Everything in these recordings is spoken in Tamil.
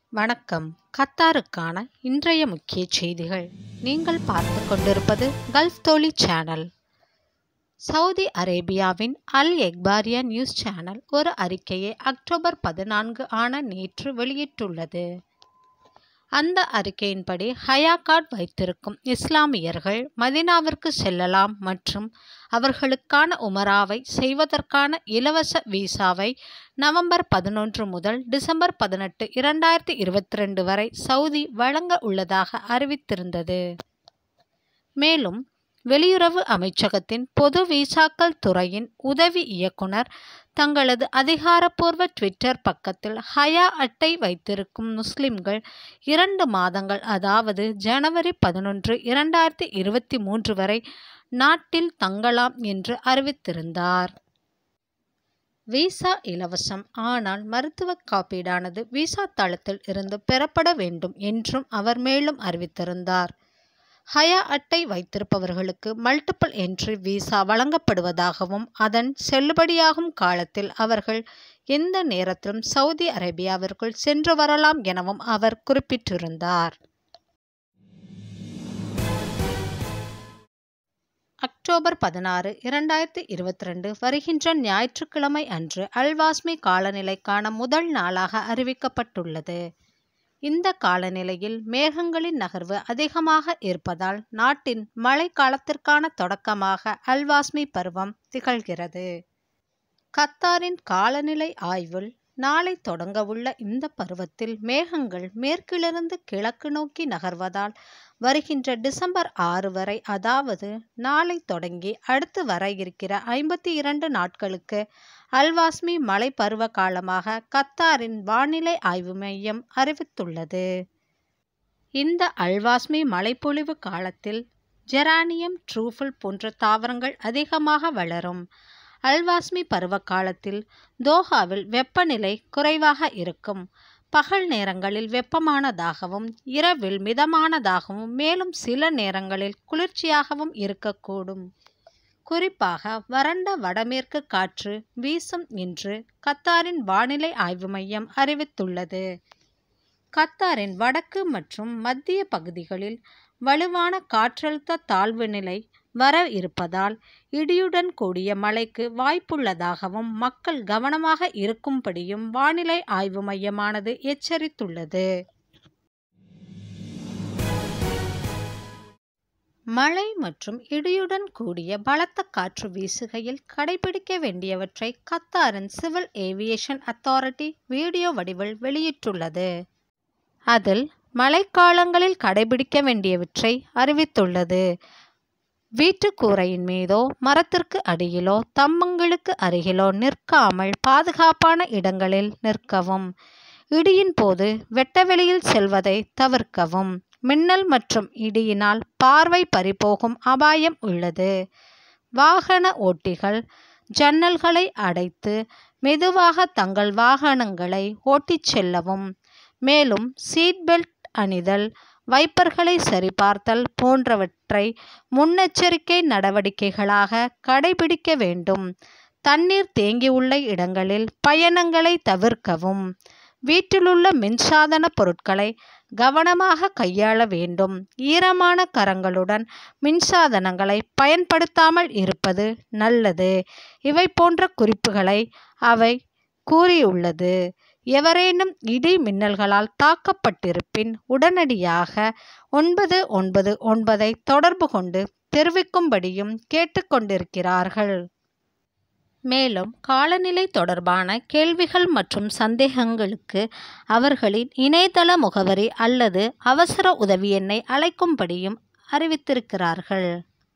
வணக்கம் கத்தாருக்கான இன்றைய முக்கிய செய்திகள் நீங்கள் பார்த்து கொண்டிருப்பது கல்ஃப் தோழி சேனல் சவுதி அரேபியாவின் அல் எக்பாரியா நியூஸ் சேனல் ஒரு அறிக்கையை அக்டோபர் பதினான்கு ஆன நேற்று வெளியிட்டுள்ளது அந்த அறிக்கையின்படி ஹயா கார்டு வைத்திருக்கும் இஸ்லாமியர்கள் மதினாவிற்கு செல்லலாம் மற்றும் அவர்களுக்கான உமராவை செய்வதற்கான இலவச விசாவை நவம்பர் பதினொன்று முதல் டிசம்பர் பதினெட்டு இரண்டாயிரத்தி இருபத்தி ரெண்டு வரை சவுதி வழங்க உள்ளதாக அறிவித்திருந்தது மேலும் வெளியுறவு அமைச்சகத்தின் பொது விசாக்கள் துறையின் உதவி இயக்குனர் தங்களது அதிகாரப்பூர்வ ட்விட்டர் பக்கத்தில் ஹயா அட்டை வைத்திருக்கும் முஸ்லிம்கள் இரண்டு மாதங்கள் அதாவது ஜனவரி பதினொன்று இரண்டாயிரத்தி இருபத்தி மூன்று வரை நாட்டில் தங்கலாம் என்று அறிவித்திருந்தார் விசா இலவசம் ஆனால் மருத்துவ காப்பீடானது விசா தளத்தில் இருந்து பெறப்பட வேண்டும் என்றும் அவர் மேலும் அறிவித்திருந்தார் ஹயா அட்டை வைத்திருப்பவர்களுக்கு மல்டிபிள் என்ட்ரி விசா வழங்கப்படுவதாகவும் அதன் செல்லுபடியாகும் காலத்தில் அவர்கள் எந்த நேரத்திலும் சவுதி அரேபியாவிற்குள் சென்று வரலாம் எனவும் அவர் குறிப்பிட்டிருந்தார் அக்டோபர் பதினாறு இரண்டாயிரத்தி இருபத்தி ரெண்டு வருகின்ற ஞாயிற்றுக்கிழமை அன்று அல்வாஸ்மி காலநிலைக்கான முதல் நாளாக அறிவிக்கப்பட்டுள்ளது இந்த காலநிலையில் மேகங்களின் நகர்வு அதிகமாக இருப்பதால் நாட்டின் மழை காலத்திற்கான தொடக்கமாக அல்வாஸ்மி பருவம் திகழ்கிறது கத்தாரின் காலநிலை ஆய்வில் நாளை தொடங்கவுள்ள இந்த பருவத்தில் மேகங்கள் மேற்கிலிருந்து கிழக்கு நோக்கி நகர்வதால் வருகின்ற டிசம்பர் ஆறு வரை அதாவது நாளை தொடங்கி அடுத்து வர இருக்கிற ஐம்பத்தி இரண்டு நாட்களுக்கு அல்வாஸ்மி மழை பருவ காலமாக கத்தாரின் வானிலை ஆய்வு மையம் அறிவித்துள்ளது இந்த அல்வாஸ்மி மழைப்பொழிவு காலத்தில் ஜெரானியம் ட்ரூஃபில் போன்ற தாவரங்கள் அதிகமாக வளரும் அல்வாஸ்மி பருவ காலத்தில் தோஹாவில் வெப்பநிலை குறைவாக இருக்கும் பகல் நேரங்களில் வெப்பமானதாகவும் இரவில் மிதமானதாகவும் மேலும் சில நேரங்களில் குளிர்ச்சியாகவும் இருக்கக்கூடும் குறிப்பாக வறண்ட வடமேற்கு காற்று வீசும் என்று கத்தாரின் வானிலை ஆய்வு மையம் அறிவித்துள்ளது கத்தாரின் வடக்கு மற்றும் மத்திய பகுதிகளில் வலுவான காற்றழுத்த தாழ்வு நிலை வர இருப்பதால் இடியுடன் கூடிய மழைக்கு வாய்ப்புள்ளதாகவும் மக்கள் கவனமாக இருக்கும்படியும் வானிலை ஆய்வு மையமானது எச்சரித்துள்ளது மழை மற்றும் இடியுடன் கூடிய பலத்த காற்று வீசுகையில் கடைபிடிக்க வேண்டியவற்றை கத்தாரின் சிவில் ஏவியேஷன் அத்தாரிட்டி வீடியோ வடிவில் வெளியிட்டுள்ளது அதில் மழைக்காலங்களில் கடைபிடிக்க வேண்டியவற்றை அறிவித்துள்ளது வீட்டு கூரையின் மீதோ மரத்திற்கு அடியிலோ தம்பங்களுக்கு அருகிலோ நிற்காமல் பாதுகாப்பான இடங்களில் நிற்கவும் இடியின் போது வெட்டவெளியில் செல்வதை தவிர்க்கவும் மின்னல் மற்றும் இடியினால் பார்வை பறிபோகும் அபாயம் உள்ளது வாகன ஓட்டிகள் ஜன்னல்களை அடைத்து மெதுவாக தங்கள் வாகனங்களை ஓட்டிச் செல்லவும் மேலும் சீட் பெல்ட் அணிதல் வைப்பர்களை சரிபார்த்தல் போன்றவற்றை முன்னெச்சரிக்கை நடவடிக்கைகளாக கடைபிடிக்க வேண்டும் தண்ணீர் தேங்கியுள்ள இடங்களில் பயணங்களை தவிர்க்கவும் வீட்டிலுள்ள மின்சாதன பொருட்களை கவனமாக கையாள வேண்டும் ஈரமான கரங்களுடன் மின்சாதனங்களை பயன்படுத்தாமல் இருப்பது நல்லது இவை போன்ற குறிப்புகளை அவை கூறியுள்ளது எவரேனும் இடி மின்னல்களால் தாக்கப்பட்டிருப்பின் உடனடியாக ஒன்பது ஒன்பது ஒன்பதை தொடர்பு கொண்டு தெரிவிக்கும்படியும் கேட்டுக்கொண்டிருக்கிறார்கள் மேலும் காலநிலை தொடர்பான கேள்விகள் மற்றும் சந்தேகங்களுக்கு அவர்களின் இணையதள முகவரி அல்லது அவசர உதவி எண்ணை அழைக்கும்படியும் அறிவித்திருக்கிறார்கள்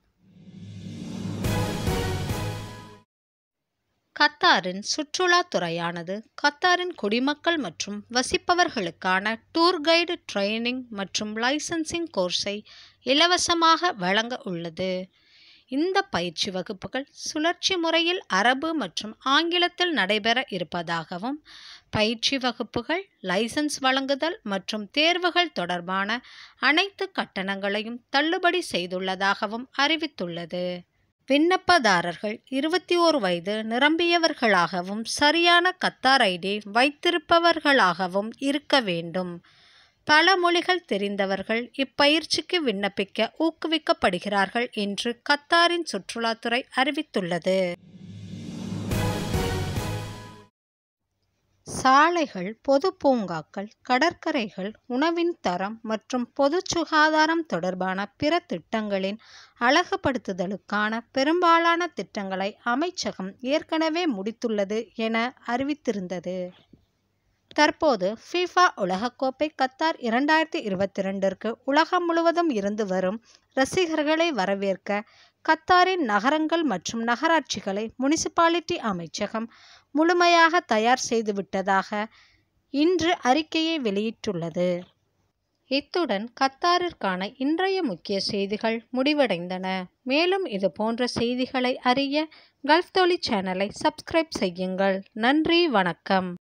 கத்தாரின் சுற்றுலாத்துறையானது கத்தாரின் குடிமக்கள் மற்றும் வசிப்பவர்களுக்கான டூர் கைடு ட்ரைனிங் மற்றும் லைசன்சிங் கோர்ஸை இலவசமாக வழங்க உள்ளது இந்த பயிற்சி வகுப்புகள் சுழற்சி முறையில் அரபு மற்றும் ஆங்கிலத்தில் நடைபெற இருப்பதாகவும் பயிற்சி வகுப்புகள் லைசன்ஸ் வழங்குதல் மற்றும் தேர்வுகள் தொடர்பான அனைத்து கட்டணங்களையும் தள்ளுபடி செய்துள்ளதாகவும் அறிவித்துள்ளது விண்ணப்பதாரர்கள் இருபத்தி ஓரு வயது நிரம்பியவர்களாகவும் சரியான கத்தார் ஐடி வைத்திருப்பவர்களாகவும் இருக்க வேண்டும் பல மொழிகள் தெரிந்தவர்கள் இப்பயிற்சிக்கு விண்ணப்பிக்க ஊக்குவிக்கப்படுகிறார்கள் என்று கத்தாரின் சுற்றுலாத்துறை அறிவித்துள்ளது சாலைகள் பொது பூங்காக்கள் கடற்கரைகள் உணவின் தரம் மற்றும் பொது சுகாதாரம் தொடர்பான பிற திட்டங்களின் அழகுபடுத்துதலுக்கான பெரும்பாலான திட்டங்களை அமைச்சகம் ஏற்கனவே முடித்துள்ளது என அறிவித்திருந்தது தற்போது ஃபிஃபா உலகக்கோப்பை கத்தார் இரண்டாயிரத்தி இருபத்தி ரெண்டிற்கு உலகம் முழுவதும் இருந்து வரும் ரசிகர்களை வரவேற்க கத்தாரின் நகரங்கள் மற்றும் நகராட்சிகளை முனிசிபாலிட்டி அமைச்சகம் முழுமையாக தயார் செய்துவிட்டதாக இன்று அறிக்கையை வெளியிட்டுள்ளது இத்துடன் கத்தாரிற்கான இன்றைய முக்கிய செய்திகள் முடிவடைந்தன மேலும் இது போன்ற செய்திகளை அறிய கல்ஃப் தொலி சேனலை சப்ஸ்கிரைப் செய்யுங்கள் நன்றி வணக்கம்